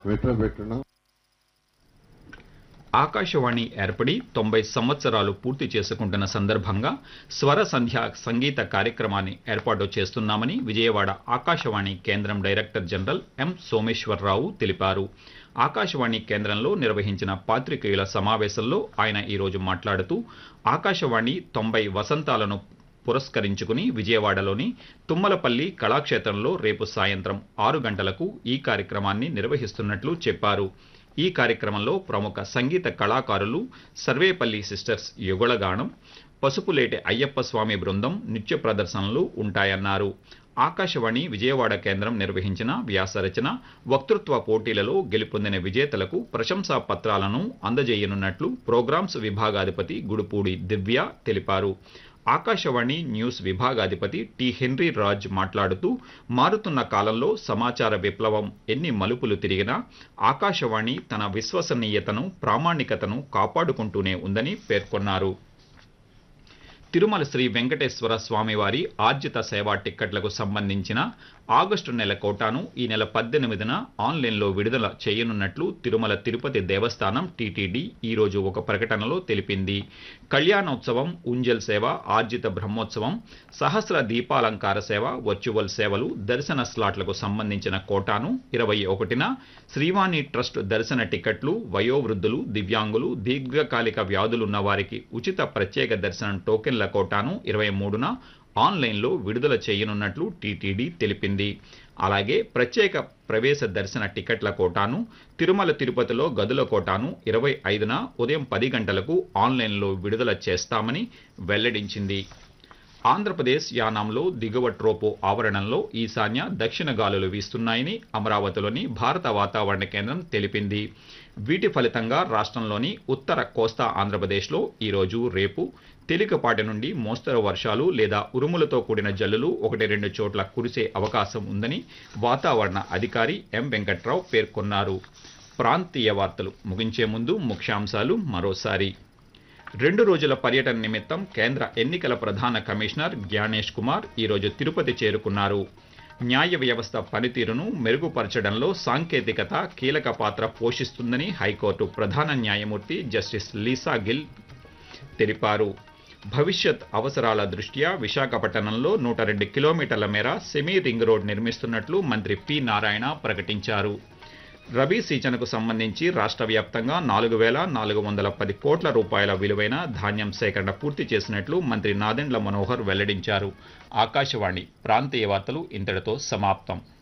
పెట్టడం ఆకాశవాణి ఏర్పడి తొంభై సంవత్సరాలు పూర్తి చేసుకుంటున్న సందర్భంగా స్వర సంధ్య సంగీత కార్యక్రమాన్ని ఏర్పాటు చేస్తున్నామని విజయవాడ ఆకాశవాణి కేంద్రం డైరెక్టర్ జనరల్ ఎం సోమేశ్వరరావు తెలిపారు ఆకాశవాణి కేంద్రంలో నిర్వహించిన పాత్రికేయుల సమావేశంలో ఆయన ఈరోజు మాట్లాడుతూ ఆకాశవాణి తొంభై వసంతాలను పురస్కరించుకుని విజయవాడలోని తుమ్మలపల్లి కళాక్షేత్రంలో రేపు సాయంత్రం ఆరు గంటలకు ఈ కార్యక్రమాన్ని నిర్వహిస్తున్నట్లు చెప్పారు ఈ కార్యక్రమంలో ప్రముఖ సంగీత కళాకారులు సర్వేపల్లి సిస్టర్స్ యుగళగానం పసుపులేటి అయ్యప్ప స్వామి బృందం నృత్య ప్రదర్శనలు ఉంటాయన్నారు ఆకాశవాణి విజయవాడ కేంద్రం నిర్వహించిన వ్యాసరచన వక్తృత్వ పోటీలలో గెలుపొందిన విజేతలకు ప్రశంసా పత్రాలను అందజేయనున్నట్లు ప్రోగ్రామ్స్ విభాగాధిపతి గుడుపూడి దివ్య తెలిపారు ఆకాశవాణి న్యూస్ విభాగాధిపతి టి హెన్రీ రాజ్ మాట్లాడుతూ మారుతున్న కాలంలో సమాచార విప్లవం ఎన్ని మలుపులు తిరిగినా ఆకాశవాణి తన విశ్వసనీయతను ప్రామాణికతను కాపాడుకుంటూనే ఉందని పేర్కొన్నారు తిరుమల శ్రీ వెంకటేశ్వర స్వామివారి ఆర్జిత సేవా టిక్కెట్లకు సంబంధించిన ఆగస్టు నెల కోటాను ఈ నెల పద్దెనిమిదిన ఆన్లైన్లో విడుదల చేయనున్నట్లు తిరుమల తిరుపతి దేవస్థానం టీటీడీ ఈ రోజు ఒక ప్రకటనలో తెలిపింది కళ్యాణోత్సవం ఉంజల్ సేవ ఆర్జిత బ్రహ్మోత్సవం సహస్ర దీపాలంకార సేవ వర్చువల్ సేవలు దర్శన స్లాట్లకు సంబంధించిన కోటాను ఇరవై ఒకటిన శ్రీవాణి ట్రస్ట్ దర్శన టికెట్లు వయోవృద్ధులు దివ్యాంగులు దీర్ఘకాలిక వ్యాధులున్న వారికి ఉచిత ప్రత్యేక దర్శనం టోకెన్ల కోటాను ఇరవై మూడున ఆన్లైన్లో విడుదల చేయనున్నట్లు టీటీడీ తెలిపింది అలాగే ప్రత్యేక ప్రవేశ దర్శన టికెట్ల కోటాను తిరుమల తిరుపతిలో గదుల కోటాను ఇరవై ఐదున ఉదయం పది గంటలకు ఆన్లైన్లో విడుదల చేస్తామని వెల్లడించింది ఆంధ్రప్రదేశ్ యానాంలో దిగువ ట్రోపో ఆవరణంలో ఈశాన్య దక్షిణ గాలులు వీస్తున్నాయని అమరావతిలోని భారత వాతావరణ కేంద్రం తెలిపింది వీటి ఫలితంగా రాష్ట్రంలోని ఉత్తర కోస్తా ఆంధ్రప్రదేశ్లో ఈరోజు రేపు తేలికపాటి నుండి మోస్తరు వర్షాలు లేదా ఉరుములతో కూడిన జల్లులు ఒకటి రెండు చోట్ల కురిసే అవకాశం ఉందని వాతావరణ అధికారి ఎం వెంకట్రావు పేర్కొన్నారు ప్రాంతీయ వార్తలు ముగించే ముందు ముఖ్యాంశాలు మరోసారి రెండు రోజుల పర్యటన నిమిత్తం కేంద్ర ఎన్నికల ప్రధాన కమిషనర్ జ్ఞానేష్ కుమార్ ఈరోజు తిరుపతి చేరుకున్నారు న్యాయ వ్యవస్థ పనితీరును మెరుగుపరచడంలో సాంకేతికత కీలక పాత్ర పోషిస్తుందని హైకోర్టు ప్రధాన న్యాయమూర్తి జస్టిస్ లీసా గిల్ తెలిపారు భవిష్యత్ అవసరాల దృష్ట్యా విశాఖపట్నంలో నూట రెండు కిలోమీటర్ల మేర సెమీ రింగ్ రోడ్ నిర్మిస్తున్నట్లు మంత్రి పి నారాయణ ప్రకటించారు రబీ సీజన్కు సంబంధించి రాష్ట్ర వ్యాప్తంగా నాలుగు వేల నాలుగు వందల పది కోట్ల రూపాయల విలువైన ధాన్యం సేకరణ పూర్తి చేసినట్లు మంత్రి నాదెండ్ల మనోహర్ వెల్లడించారు ఆకాశవాణి ప్రాంతీయ వార్తలు ఇంతటితో సమాప్తం